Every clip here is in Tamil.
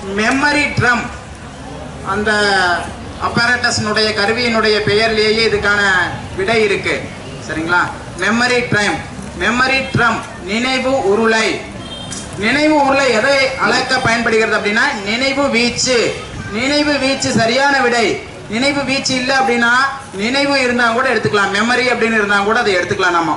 மெமரி ட்ரம் அந்த அப்பரேட்டஸ்னுடைய கருவியினுடைய பெயர்லேயே இதுக்கான விடை இருக்கு சரிங்களா மெமரி ட்ரம் மெமரி ட்ரம் நினைவு உருளை நினைவு உருளை எதை அளக்க பயன்படுகிறது அப்படின்னா நினைவு வீச்சு நினைவு வீச்சு சரியான விடை நினைவு வீச்சு இல்லை அப்படின்னா நினைவு இருந்தா கூட எடுத்துக்கலாம் மெமரி அப்படின்னு இருந்தா கூட அதை எடுத்துக்கலாம் நம்ம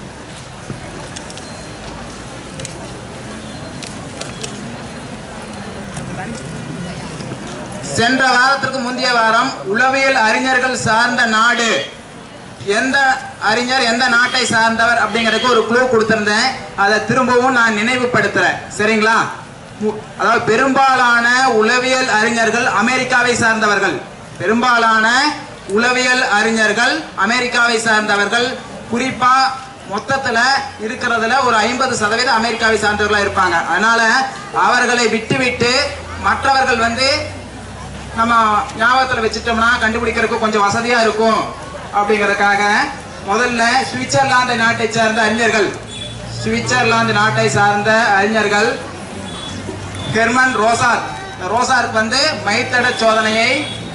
சென்ற வாரத்திற்கு முந்தைய வாரம் உளவியல் அறிஞர்கள் சார்ந்த நாடு எந்த அறிஞர் எந்த நாட்டை சார்ந்தவர் அப்படிங்கிறதுக்கு ஒரு க்ளூ கொடுத்திருந்தேன் அதை திரும்பவும் நான் நினைவுபடுத்துறேன் சரிங்களா மு- அதாவது பெரும்பாலான உளவியல் அறிஞர்கள் அமெரிக்காவை சார்ந்தவர்கள் பெரும்பாலான உளவியல் அறிஞர்கள் அமெரிக்காவை சார்ந்தவர்கள் குறிப்பா மொத்தத்துல இருக்கிறதுல ஒரு ஐம்பது சதவீதம் அமெரிக்காவை சார்ந்தவர்களா இருப்பாங்க அதனால அவர்களை விட்டுவிட்டு மற்றவர்கள் வந்து நம்ம ஞாபகத்தில் வச்சுட்டோம்னா கண்டுபிடிக்கிறதுக்கு கொஞ்சம் வசதியா இருக்கும் அப்படிங்கறதுக்காக முதல்ல சுவிட்சர்லாந்து நாட்டை சார்ந்த அறிஞர்கள் சுவிட்சர்லாந்து நாட்டை சார்ந்த அறிஞர்கள் ஹெர்மன் ரோசார் இந்த ரோசாருக்கு வந்து மைத்தட சோதனையை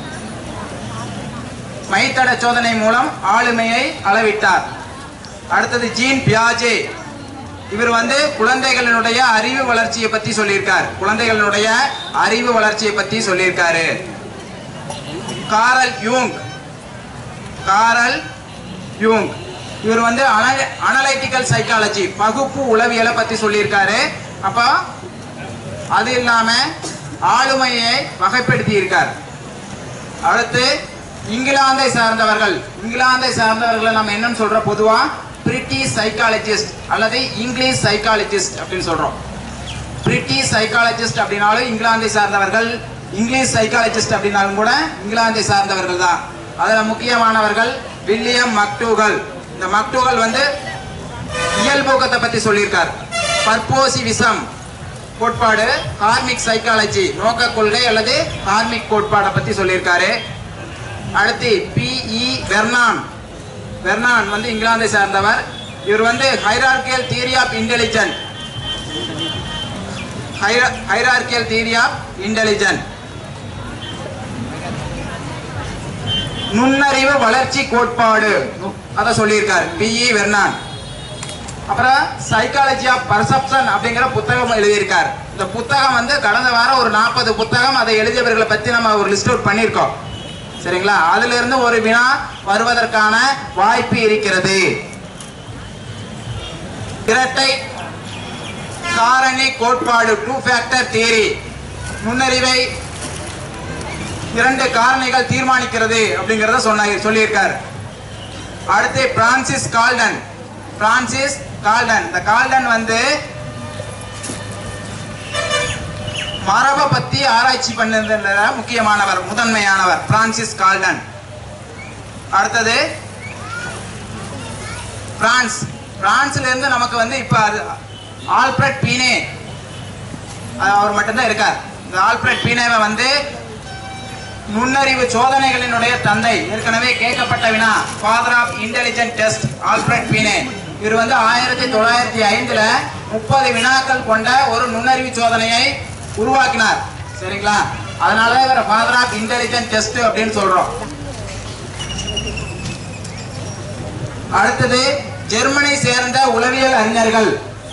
மைத்தட சோதனை மூலம் ஆளுமையை அளவிட்டார் அடுத்தது ஜீன் பியாஜே இவர் வந்து குழந்தைகளினுடைய அறிவு வளர்ச்சியை பத்தி சொல்லியிருக்கார் குழந்தைகளினுடைய அறிவு வளர்ச்சியை பத்தி சொல்லியிருக்காரு காரல் யூங் காரல் யூங் இவர் வந்து அனலைட்டிக்கல் சைக்காலஜி பகுப்பு உளவியலை பத்தி சொல்லியிருக்காரு அப்போ அது இல்லாம ஆளுமையை வகைப்படுத்தி இருக்கார் அடுத்து இங்கிலாந்தை சார்ந்தவர்கள் இங்கிலாந்தை சார்ந்தவர்களை நம்ம என்னன்னு சொல்றோம் பொதுவா பிரிட்டிஷ் சைக்காலஜிஸ்ட் அல்லது இங்கிலீஷ் சைக்காலஜிஸ்ட் அப்படின்னு சொல்றோம் பிரிட்டிஷ் சைக்காலஜிஸ்ட் அப்படின்னாலும் இங்கிலாந்தை சார்ந்தவர்கள் இங்கிலீஷ் சைக்காலஜிஸ்ட் அப்படின்னாலும் கூட இங்கிலாந்தை சார்ந்தவர்கள் தான் அதில் முக்கியமானவர்கள் வில்லியம் மக்டூகல் இந்த மக்டூகல் வந்து இயல்போக்கத்தை பத்தி சொல்லியிருக்கார் பர்போசிவிசம் கோட்பாடு கார்மிக் சைக்காலஜி நோக்க கொள்கை அல்லது கார்மிக் கோட்பாடை பத்தி சொல்லியிருக்காரு அடுத்து பிஇ வெர்னான் வெர்னான் வந்து இங்கிலாந்தை சார்ந்தவர் இவர் வந்து hierarchical theory of intelligent hierarchical theory of intelligent நுண்ணறிவு வளர்ச்சி கோட்பாடு அதை சொல்லியிருக்கார் பிஇ வெர்னான் அப்புறம் சைக்காலஜி ஆஃப் பர்செப்ஷன் அப்படிங்கிற புத்தகம் எழுதியிருக்கார் இந்த புத்தகம் வந்து கடந்த வாரம் ஒரு நாற்பது புத்தகம் அதை எழுதியவர்களை பத்தி நம்ம ஒரு லிஸ்ட் அவுட் பண்ணியிருக்கோம் சரிங்களா அதுல இருந்து ஒரு வினா வருவதற்கான வாய்ப்பு இருக்கிறது இரட்டை காரணி கோட்பாடு டூ ஃபேக்டர் தியரி நுண்ணறிவை இரண்டு காரணிகள் தீர்மானிக்கிறது அப்படிங்கறத சொன்ன சொல்லியிருக்கார் அடுத்து பிரான்சிஸ் கால்டன் பிரான்சிஸ் கால்டன் இந்த கால்டன் வந்து மரபை பத்தி ஆராய்ச்சி பண்ணதுல முக்கியமானவர் முதன்மையானவர் பிரான்சிஸ் கால்டன் அடுத்தது பிரான்ஸ் பிரான்ஸ்ல இருந்து நமக்கு வந்து இப்ப அது- ஆல்ஃபிரட் பீனே அது அவர் மட்டும்தான் இருக்கார் இந்த ஆல்ஃபிரட் பீனேவை வந்து நுண்ணறிவு சோதனைகளினுடைய தந்தை ஏற்கனவே கேட்கப்பட்ட வினா father of intelligent test Alfred Binet இவர் வந்து ஆயிரத்தி தொள்ளாயிரத்தி ஐந்துல முப்பது வினாக்கள் கொண்ட ஒரு நுண்ணறிவு சோதனையை உருவாக்கினார் சரிங்களா அதனால இவர் ஃபாதர் ஆஃப் இன்டெலிஜென்ட் டெஸ்ட் அப்படின்னு சொல்றோம் அடுத்தது ஜெர்மனி சேர்ந்த உளவியல் அறிஞர்கள்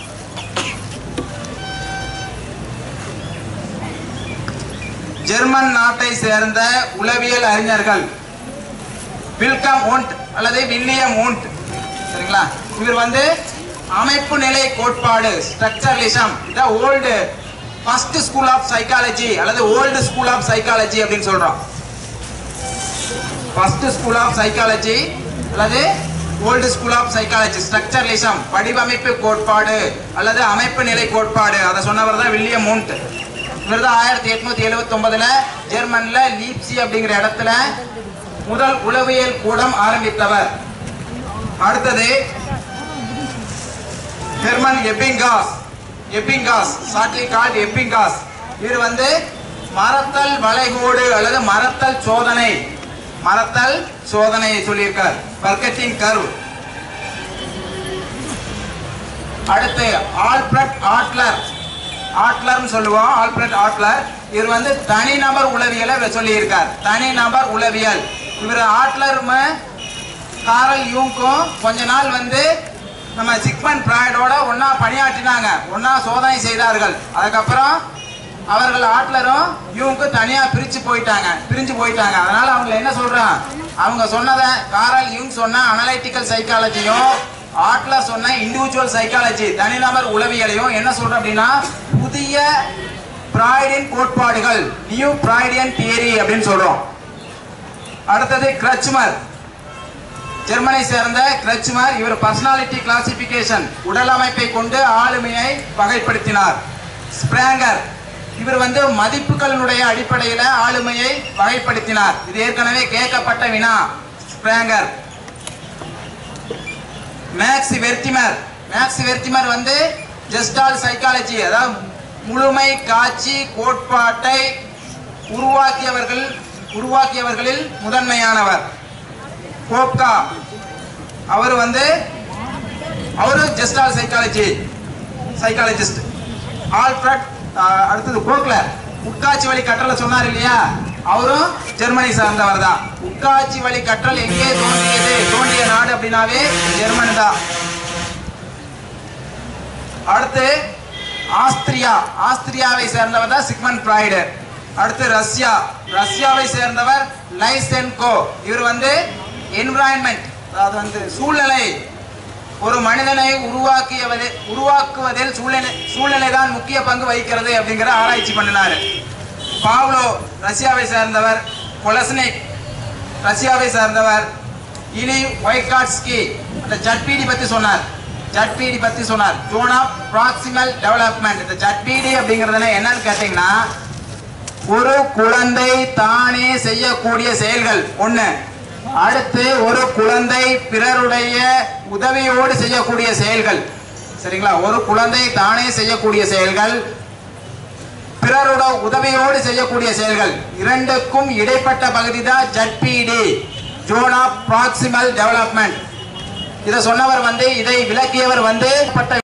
ஜெர்மன் நாட்டை சேர்ந்த உளவியல் அறிஞர்கள் வில்கம் ஓண்ட் அல்லது வில்லியம் ஓண்ட் சரிங்களா இவர் வந்து அமைப்பு நிலை கோட்பாடு ஸ்ட்ரக்சரலிசம் இந்த old first school of psychology அல்லது ஓல்டு ஸ்கூல் ஆஃப் சைக்காலஜி அப்படின்னு சொல்றோம் ஃபர்ஸ்ட் ஸ்கூல் ஆஃப் சைக்காலஜி அல்லது old school of psychology structuralism வடிவமைப்பு கோட்பாடு அல்லது அமைப்பு நிலை கோட்பாடு அதை சொன்னவர் தான் வில்லியம் மூண்ட் இவர் தான் ஆயிரத்தி எட்நூத்தி எழுபத்தி ஒன்பதுல ஜெர்மன்ல லீப்சி அப்படிங்கிற இடத்துல முதல் உளவியல் கூடம் ஆரம்பித்தவர் அடுத்தது Hermann Ebbinghaus Ebbinghaus shortly called Ebbinghaus இவர் வந்து மரத்தல் வளைகோடு அல்லது மரத்தல் சோதனை மரத்தல் சோதனையை சொல்லியிருக்கார் பர்கட்டிங் கர்வ் அடுத்து ஆல்ஃபிரட் ஆட்லர் ஆட்லர்னு சொல்லுவோம் ஆல்ஃபிரட் ஆட்லர் இவர் வந்து தனிநபர் உளவியலை சொல்லியிருக்கார் தனிநபர் உளவியல் இவர் ஆட்லர் காரல் யூங்க்கும் கொஞ்ச நாள் வந்து நம்ம சிக்மன் பிராய்டோட ஒண்ணா பணியாற்றினாங்க ஒண்ணா சோதனை செய்தார்கள் அதுக்கப்புறம் அவர்கள் ஆட்லரும் யூங்க்கு தனியா பிரிச்சு போயிட்டாங்க பிரிஞ்சு போயிட்டாங்க அதனால அவங்க என்ன சொல்றான் அவங்க சொன்னதை காரல் யூங் சொன்ன அனலைட்டிக்கல் சைக்காலஜியும் ஆட்லர் சொன்ன இண்டிவிஜுவல் சைக்காலஜி தனிநபர் உளவியலையும் என்ன சொல்றோம் அப்படின்னா புதிய பிராய்டின் கோட்பாடுகள் நியூ பிராய்டியன் தியரி அப்படின்னு சொல்றோம் அடுத்தது கிரச்மர் ஜெர்மனை சேர்ந்த கிரச்மர் இவர் பர்சனாலிட்டி கிளாசிபிகேஷன் உடல் அமைப்பை கொண்டு ஆளுமையை வகைப்படுத்தினார் ஸ்பிராங்கர் இவர் வந்து மதிப்புகளினுடைய அடிப்படையில் ஆளுமையை வகைப்படுத்தினார் இது ஏற்கனவே கேட்கப்பட்ட வினா ஸ்பிராங்கர் மேக்ஸ் வெர்டிமர் மேக்ஸ் வெர்டிமர் வந்து ஜெஸ்டால் சைக்காலஜி அதாவது முழுமை காட்சி கோட்பாட்டை உருவாக்கியவர்கள் உருவாக்கியவர்களில் முதன்மையானவர் கோப்கா அவர் வந்து அவரு Gestalt psychology psychologist Alfred uh, அடுத்தது கோக்லர் உட்காட்சி வழி கற்றலை சொன்னார் இல்லையா அவரும் ஜெர்மனி சார்ந்தவர் தான் உட்காட்சி வழி கற்றல் எங்கே தோன்றியது தோன்றிய நாடு அப்படின்னாவே ஜெர்மனி தான் அடுத்து ஆஸ்திரியா ஆஸ்திரியாவை சேர்ந்தவர் தான் சிக்மன் பிராய்டு அடுத்து ரஷ்யா ரஷ்யாவை சேர்ந்தவர் லைசென்கோ இவர் வந்து என்விரான்மெண்ட் அதாவது வந்து சூழ்நிலை ஒரு மனிதனை உருவாக்கியவது உருவாக்குவதில் சூழ்நிலை சூழ்நிலை தான் முக்கிய பங்கு வகிக்கிறது அப்படிங்கிற ஆராய்ச்சி பண்ணினாரு பாவ்லோ ரஷ்யாவை சேர்ந்தவர் கொலஸ்னிக் ரஷ்யாவை சேர்ந்தவர் இலி ஒய்காட்ஸ்கி அந்த ஜட்பிடி பத்தி சொன்னார் ஜட்பிடி பத்தி சொன்னார் ஜோன் ஆஃப் ப்ராக்சிமல் டெவலப்மெண்ட் இந்த ஜட்பிடி அப்படிங்கிறது என்னன்னு கேட்டீங்கன்னா ஒரு குழந்தை தானே செய்யக்கூடிய செயல்கள் ஒண்ணு அடுத்து ஒரு குழந்தை பிறருடைய உதவியோடு செய்யக்கூடிய செயல்கள் சரிங்களா ஒரு குழந்தை தானே செய்யக்கூடிய செயல்கள் பிறரோட உதவியோடு செய்யக்கூடிய செயல்கள் இரண்டுக்கும் இடைப்பட்ட பகுதி தான் Z P D zone of proximal development இதை சொன்னவர் வந்து இதை விளக்கியவர் வந்து பட்ட